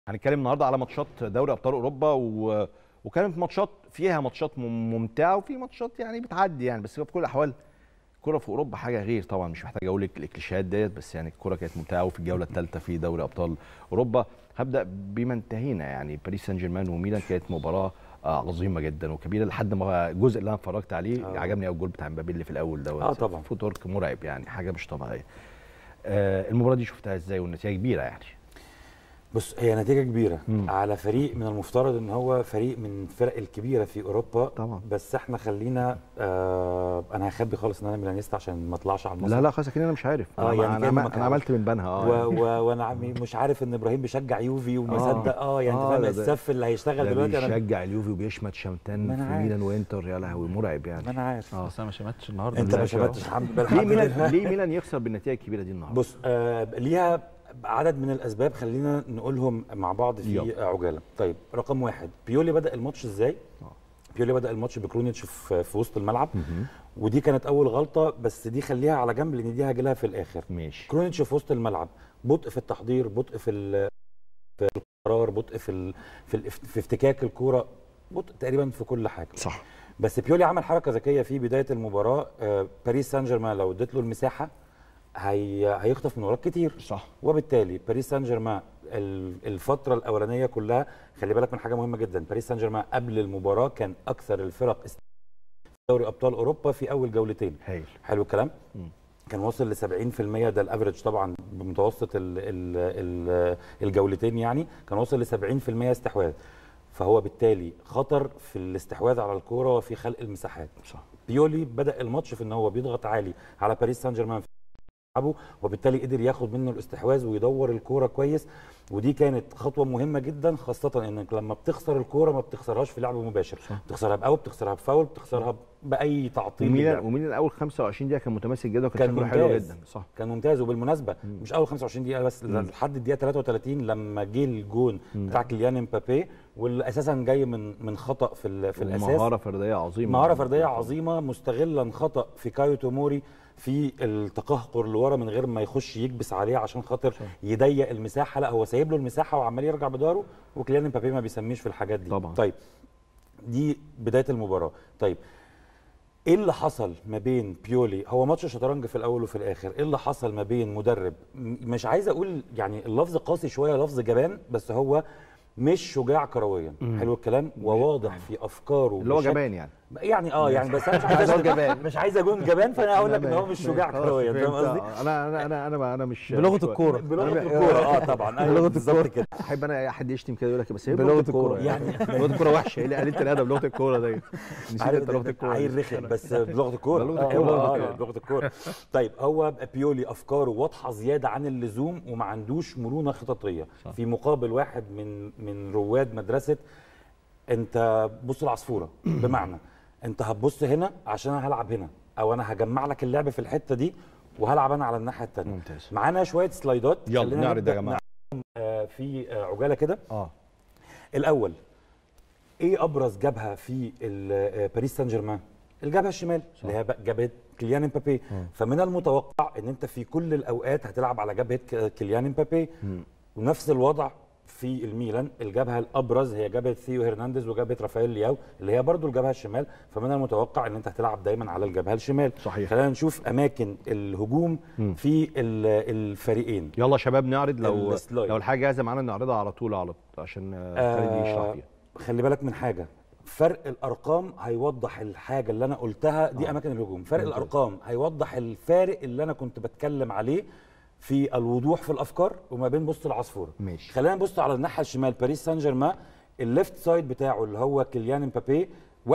هنتكلم النهارده على ماتشات دوري ابطال اوروبا و... وكانت ماتشات فيها ماتشات مم- ممتعه وفي ماتشات يعني بتعدي يعني بس في كل الاحوال الكره في اوروبا حاجه غير طبعا مش محتاج اقول لك الكليشيهات ديت بس يعني الكره كانت ممتعه وفي الجوله الثالثه في دوري ابطال اوروبا هبدا بما انتهينا يعني باريس سان جيرمان وميلان كانت مباراه آه، عظيمه جدا وكبيره لحد ما الجزء اللي انا اتفرجت عليه آه. عجبني قوي الجول بتاع مبابي اللي في الاول دوت آه، طبعا. فوتورك مرعب يعني حاجه مش طبيعيه آه، المباراه دي شفتها ازاي والنتيجه كبيره يعني بص هي نتيجه كبيره مم. على فريق من المفترض ان هو فريق من الفرق الكبيره في اوروبا طبعا. بس احنا خلينا آه انا هخبي خالص ان انا ميلانيست عشان ما اطلعش على المسرح لا لا خلاص اكيد انا مش عارف آه، انا, يعني أنا, كأنه ما أنا, كان- انا عملت من بنها اه و... يعني. و... وانا عم- مش عارف ان ابراهيم بيشجع يوفي ومصدق اه يعني آه، انت فاهم لا ده- السف اللي هيشتغل ده دلوقتي انا بيشجع اليوفي وبيشمت شمتان ما في أنا عارف. ميلان وانتر يا لهوي مرعب يعني ما انا عارف اه بس انا ما شمتش النهارده انت ما بالذات. شمتش الحمد لله ليه الحمد ميلان لله ليه ميلان يخسر بالنتيجه الكبيره دي النهارده بص آه ليها عدد من الاسباب خلينا نقولهم مع بعض في يلا. عجاله طيب رقم واحد بيولي بدا الماتش ازاي آه. بيولي بدا الماتش بكرونيتش في, في وسط الملعب مهم. ودي كانت اول غلطه بس دي خليها على جنب لان دي هاجي لها في الاخر ماشي كرونيتش في وسط الملعب بطء في التحضير بطء في ال- في القرار بطء في ال في, ال في افتكاك الكوره بطء تقريبا في كل حاجه صح بس بيولي عمل حركه ذكيه في بدايه المباراه آه باريس سان جيرمان لو اديت له المساحه هي هيخطف من وراك كتير صح وبالتالي باريس سان جيرمان ال- الفتره الاولانيه كلها خلي بالك من حاجه مهمه جدا باريس سان جيرمان قبل المباراه كان اكثر الفرق است- دوري ابطال اوروبا في اول جولتين هايل حلو الكلام مم. كان واصل ل 70% ده الافرج طبعا بمتوسط ال ال ال الجولتين يعني كان واصل ل 70% استحواذ فهو بالتالي خطر في الاستحواذ على الكوره وفي خلق المساحات صح بيولي بدا الماتش في ان هو بيضغط عالي على باريس سان جيرمان في ملعبه وبالتالي قدر ياخد منه الاستحواذ ويدور الكوره كويس ودي كانت خطوه مهمه جدا خاصه انك لما بتخسر الكوره ما بتخسرهاش في لعب مباشر صح. بتخسرها باوت بتخسرها بفاول بتخسرها باي تعطيل وميلان للعب. وميلان اول 25 دقيقه كان متماسك جدا وكان كان شكله حلو ممتاز. جدا صح كان ممتاز وبالمناسبه مم. مش اول 25 دقيقه بس مم. لحد الدقيقه 33 لما جه الجون مم. بتاع كيليان امبابي واللي اساسا جاي من من خطا في ال- في الاساس مهاره فرديه عظيمه مهاره فرديه عظيمه مستغلا خطا في كايو توموري في التقهقر لورا من غير ما يخش يكبس عليه عشان خاطر صح. يضيق المساحه لا هو سايب له المساحه وعمال يرجع بداره وكيليان امبابي ما بيسميش في الحاجات دي طبعا. طيب دي بدايه المباراه طيب ايه اللي حصل ما بين بيولي هو ماتش شطرنج في الاول وفي الاخر ايه اللي حصل ما بين مدرب م- مش عايز اقول يعني اللفظ قاسي شويه لفظ جبان بس هو مش شجاع كرويا مم. حلو الكلام وواضح في افكاره اللي هو بشكل- جبان يعني يعني اه يعني بس انا مش عايز عايز أقول أقول جبان. مش عايز اقول جبان فانا هقول لك ان هو مش شجاع خلاص، كرويا فاهم فهمت. قصدي؟ آه، انا انا انا انا انا مش بلغة مش- الكورة. بلغه أنا- الكوره اه طبعا ايوه بلغة بالظبط الكورة. كده احب انا اي حد يشتم كده يقول لك بس هي بلغة لغه الكورة. الكوره يعني- يعني لغه الكوره وحشه ايه اللي قالت الادب لغه الكوره دي نسيت عارف انت لغه الكوره عيل دي. رخم بس بلغه الكوره بلغة آه، الكورة. آه، آه. آه، بلغه الكوره طيب هو بيولي افكاره واضحه زياده عن اللزوم وما عندوش مرونه خططيه صح. في مقابل واحد من من رواد مدرسه انت بص العصفوره بمعنى انت هتبص هنا عشان انا هلعب هنا او انا هجمع لك اللعب في الحته دي وهلعب انا على الناحيه الثانيه ممتاز معانا شويه سلايدات يلا خلينا نعرض نبدأ يا جماعه آه، في آه، عجاله كده اه الاول ايه ابرز جبهه في ال- آه، باريس سان جيرمان الجبهه الشمال صح. اللي هي بقى جبهه كيليان امبابي مم. فمن المتوقع ان انت في كل الاوقات هتلعب على جبهه ك- كيليان امبابي مم. ونفس الوضع في الميلان الجبهه الابرز هي جبهه ثيو هرنانديز وجبهه رافائيل لياو اللي هي برضو الجبهه الشمال فمن المتوقع ان انت هتلعب دايما على الجبهه الشمال صحيح. خلينا نشوف اماكن الهجوم مم. في ال- الفريقين يلا يا شباب نعرض لو السلايد. لو الحاجه جاهزه معانا نعرضها على طول على عشان آه، خالد يشرح آه فيها خلي بالك من حاجه فرق الارقام هيوضح الحاجه اللي انا قلتها دي آه. اماكن الهجوم فرق ممتاز. الارقام هيوضح الفارق اللي انا كنت بتكلم عليه في الوضوح في الافكار وما بين بص العصفوره ماشي خلينا نبص على الناحيه الشمال باريس سان جيرمان الليفت سايد بتاعه اللي هو كيليان امبابي 31%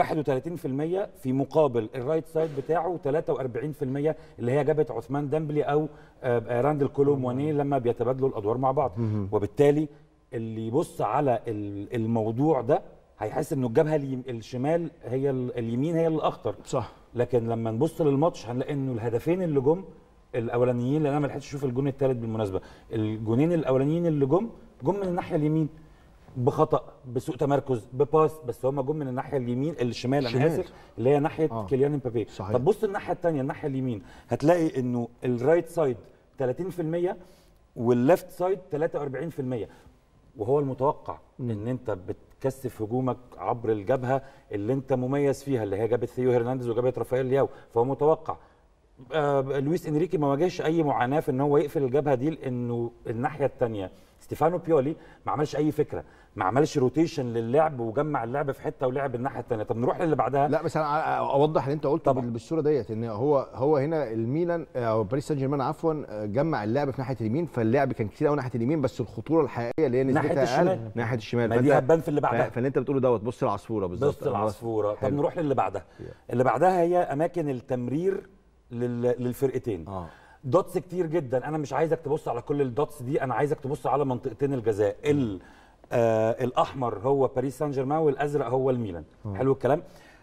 في مقابل الرايت سايد بتاعه 43% اللي هي جابت عثمان ديمبلي او آه، آه، راندل كولو مواني لما بيتبادلوا الادوار مع بعض مهم. وبالتالي اللي يبص على ال- الموضوع ده هيحس انه الجبهه اليم- الشمال هي ال- اليمين هي اللي اخطر صح لكن لما نبص للماتش هنلاقي انه الهدفين اللي جم الاولانيين لان انا ما لحقتش اشوف الجون الثالث بالمناسبه الجونين الاولانيين اللي جم جم من الناحيه اليمين بخطا بسوء تمركز بباس بس هم جم من الناحيه اليمين الشمال انا الشمال. اسف اللي هي ناحيه آه. آه. كيليان امبابي صحيح. طب بص الناحيه الثانيه الناحيه اليمين هتلاقي انه الرايت سايد 30% والليفت سايد 43% وهو المتوقع ان انت بتكثف هجومك عبر الجبهه اللي انت مميز فيها اللي هي جبهه ثيو هرنانديز وجبهه رافائيل لياو فهو متوقع آه لويس انريكي ما واجهش اي معاناه في ان هو يقفل الجبهه دي لانه الناحيه الثانيه ستيفانو بيولي ما عملش اي فكره ما عملش روتيشن للعب وجمع اللعب في حته ولعب الناحيه الثانيه طب نروح للي بعدها لا بس انا اوضح اللي انت قلته طبعا. بال- بالصوره ديت ان هو هو هنا الميلان او باريس سان جيرمان عفوا جمع اللعب في ناحيه اليمين فاللعب كان كتير قوي ناحيه اليمين بس الخطوره الحقيقيه اللي هي ناحية نسبتها اقل الشمال. ناحيه الشمال ما دي فأنت- هتبان في اللي بعدها ف- فاللي انت بتقوله دوت بص العصفوره بالظبط بص العصفوره طب حلو. نروح للي بعدها اللي بعدها هي اماكن التمرير لل... للفرقتين اه دوتس كتير جدا انا مش عايزك تبص على كل الدوتس دي انا عايزك تبص على منطقتين الجزاء ال آه الاحمر هو باريس سان جيرمان والازرق هو الميلان حلو الكلام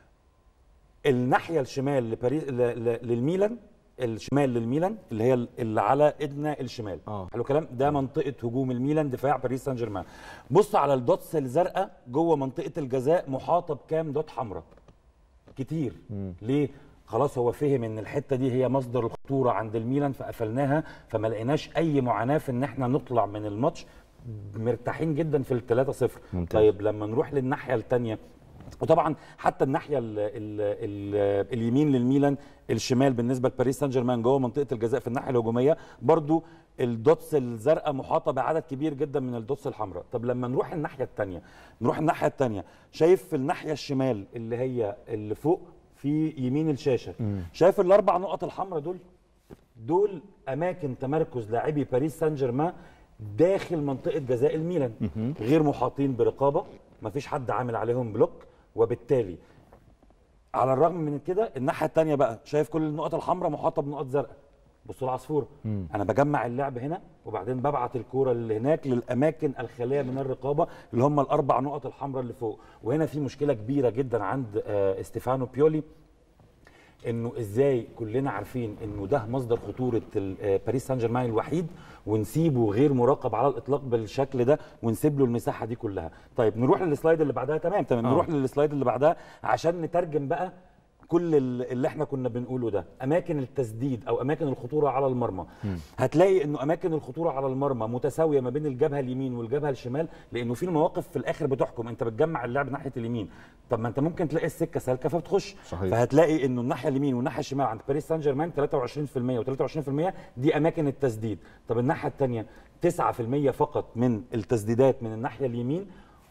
الناحيه الشمال لباريس ل... ل... للميلان الشمال للميلان اللي هي اللي على ايدنا الشمال آه. حلو الكلام ده منطقه هجوم الميلان دفاع باريس سان جيرمان بص على الدوتس الزرقاء جوه منطقه الجزاء محاطه بكام دوت حمراء كتير ليه خلاص هو فهم ان الحته دي هي مصدر الخطوره عند الميلان فقفلناها فما لقيناش اي معاناه في ان احنا نطلع من الماتش مرتاحين جدا في ال 3-0 ممتاز. طيب لما نروح للناحيه الثانيه وطبعا حتى الناحيه ال ال ال اليمين للميلان الشمال بالنسبه لباريس سان جيرمان جوه منطقه الجزاء في الناحيه الهجوميه برضو الدوتس الزرقاء محاطه بعدد كبير جدا من الدوتس الحمراء طب لما نروح الناحيه الثانيه نروح الناحيه الثانيه شايف في الناحيه الشمال اللي هي اللي فوق في يمين الشاشه شايف الاربع نقط الحمراء دول دول اماكن تمركز لاعبي باريس سان جيرمان داخل منطقه جزاء الميلان غير محاطين برقابه مفيش حد عامل عليهم بلوك وبالتالي على الرغم من كده الناحيه الثانيه بقى شايف كل النقط الحمراء محاطه بنقط زرقاء بصوا العصفوره انا بجمع اللعب هنا وبعدين ببعت الكوره اللي هناك للاماكن الخاليه من الرقابه اللي هم الاربع نقط الحمراء اللي فوق وهنا في مشكله كبيره جدا عند آه، استيفانو بيولي انه ازاي كلنا عارفين انه ده مصدر خطوره ال- آه، باريس سان جيرمان الوحيد ونسيبه غير مراقب على الاطلاق بالشكل ده ونسيب له المساحه دي كلها طيب نروح للسلايد اللي بعدها تمام تمام آه. نروح للسلايد اللي بعدها عشان نترجم بقى كل ال- اللي احنا كنا بنقوله ده اماكن التسديد او اماكن الخطوره على المرمى هتلاقي انه اماكن الخطوره على المرمى متساويه ما بين الجبهه اليمين والجبهه الشمال لانه في المواقف في الاخر بتحكم انت بتجمع اللعب ناحيه اليمين طب ما انت ممكن تلاقي السكه سالكه فبتخش صحيح. فهتلاقي انه الناحيه اليمين والناحيه الشمال عند باريس سان جيرمان 23% و23% دي اماكن التسديد طب الناحيه الثانيه 9% فقط من التسديدات من الناحيه اليمين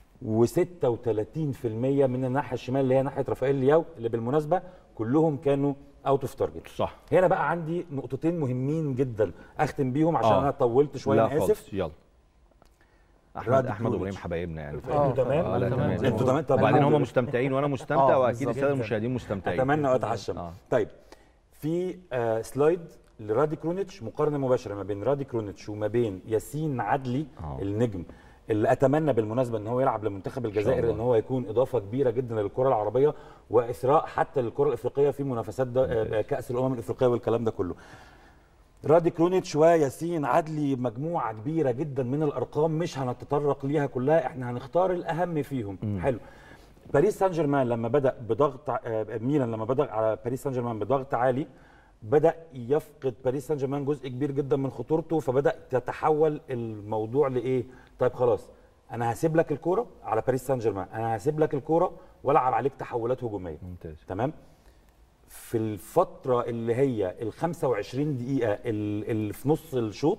و36% من الناحيه الشمال اللي هي ناحيه رافائيل لياو اللي بالمناسبه كلهم كانوا اوت اوف تارجت صح هنا بقى عندي نقطتين مهمين جدا اختم بيهم عشان آه. انا طولت شويه لا انا اسف خالص يلا احمد راد احمد كرويتش. وابراهيم حبايبنا يعني انتوا تمام آه، لا، تمام. انتوا تمام طب وبعدين الحمد هم لله. مستمتعين وانا مستمتع آه، واكيد بالظبط. الساده المشاهدين مستمتعين اتمنى واتعشم آه. طيب في آه سلايد لرادي كرونيتش مقارنه مباشره ما بين رادي كرونيتش وما بين ياسين عدلي آه. النجم اللي اتمنى بالمناسبه ان هو يلعب لمنتخب الجزائر الله. ان هو يكون اضافه كبيره جدا للكره العربيه واثراء حتى للكره الافريقيه في منافسات ده آه، كاس الامم الافريقيه والكلام ده كله رادي كرونيتش وياسين عدلي مجموعه كبيره جدا من الارقام مش هنتطرق ليها كلها احنا هنختار الاهم فيهم حلو باريس سان جيرمان لما بدا بضغط ع- آه، ميلان لما بدا على باريس سان جيرمان بضغط عالي بدا يفقد باريس سان جيرمان جزء كبير جدا من خطورته فبدا تتحول الموضوع لايه طيب خلاص انا هسيب لك الكوره على باريس سان جيرمان انا هسيب لك الكوره والعب عليك تحولات هجوميه ممتاز تمام في الفتره اللي هي ال 25 دقيقه ال- اللي في نص الشوط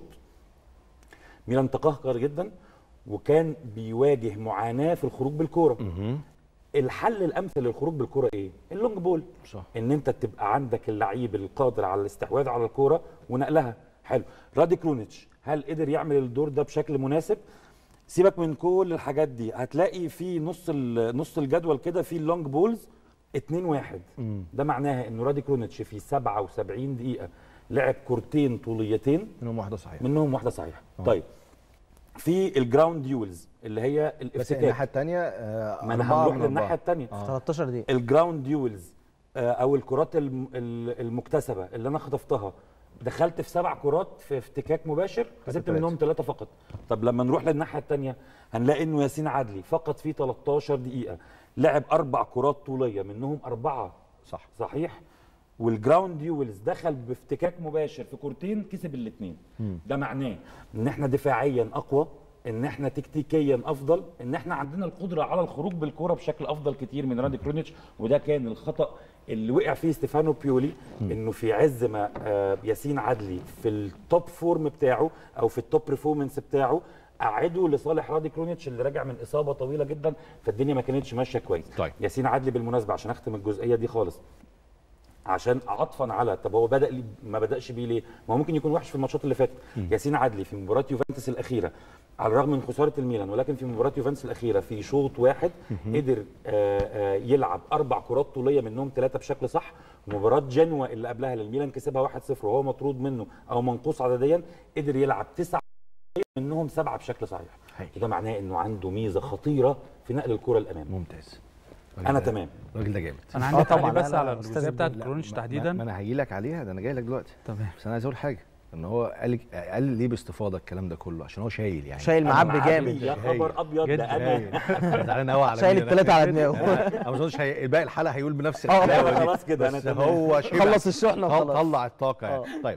ميلان تقهقر جدا وكان بيواجه معاناه في الخروج بالكوره الحل الامثل للخروج بالكوره ايه اللونج بول صح ان انت تبقى عندك اللعيب القادر على الاستحواذ على الكوره ونقلها حلو رادي كرونيتش هل قدر يعمل الدور ده بشكل مناسب سيبك من كل الحاجات دي هتلاقي في نص ال- نص الجدول كده في اللونج بولز 2 1 ده معناها انه رادي كرونيتش في 77 دقيقه لعب كورتين طوليتين منهم واحده صحيحه منهم واحده صحيحه طيب في الجراوند ديولز اللي هي بس الافتتاح الناحيه الثانيه ما انا هنروح للناحيه الثانيه 13 دقيقة الجراوند ديولز آه، او الكرات الم- ال- المكتسبه اللي انا خطفتها دخلت في سبع كرات في افتكاك مباشر كسبت تلاتة. منهم ثلاثه فقط طب لما نروح للناحيه الثانيه هنلاقي انه ياسين عدلي فقط في 13 دقيقه لعب اربع كرات طوليه منهم اربعه صح صحيح والجراوند ديولز دخل بافتكاك مباشر في كورتين كسب الاثنين ده معناه ان احنا دفاعيا اقوى ان احنا تكتيكيا افضل ان احنا عندنا القدره على الخروج بالكره بشكل افضل كتير من رادي كرونيتش وده كان الخطا اللي وقع فيه ستيفانو بيولي انه في عز ما آه، ياسين عدلي في التوب فورم بتاعه او في التوب برفورمانس بتاعه قعده لصالح رادي كرونيتش اللي راجع من اصابه طويله جدا فالدنيا ما كانتش ماشيه كويس طيب. ياسين عدلي بالمناسبه عشان اختم الجزئيه دي خالص عشان عطفا على طب هو بدا لي ما بداش بيه ليه؟ ما هو ممكن يكون وحش في الماتشات اللي فاتت ياسين عدلي في مباراه يوفنتوس الاخيره على الرغم من خساره الميلان ولكن في مباراه يوفنتوس الاخيره في شوط واحد قدر آه، آه، يلعب اربع كرات طوليه منهم ثلاثه بشكل صح مباراه جنوا اللي قبلها للميلان كسبها 1-0 وهو مطرود منه او منقوص عدديا قدر يلعب تسعه منهم سبعه بشكل صحيح هايل. وده معناه انه عنده ميزه خطيره في نقل الكره للامام ممتاز انا تمام الراجل ده جامد انا آه عندي طبعاً، تعليق بس لا، لا، على أستاذ الجزئيه بتاعت لا، كرونيتش ما- تحديدا ما انا هجي لك عليها ده انا جاي لك دلوقتي تمام بس انا عايز اقول حاجه ان هو قال قال ليه باستفاضه الكلام ده كله عشان هو شايل يعني شايل أنا معبي جامد يا خبر ابيض جدا. ده انا شايل زعلان قوي على شايل مين؟ التلاتة على أنا- دماغه. انا ما اظنش هي- باقي الحلقه هيقول بنفس آه، الحلاوه دي خلاص كده، أنا بس تمام. هو شبع. خلص الشحنه طل- وخلاص طلع الطاقه يعني. آه. طيب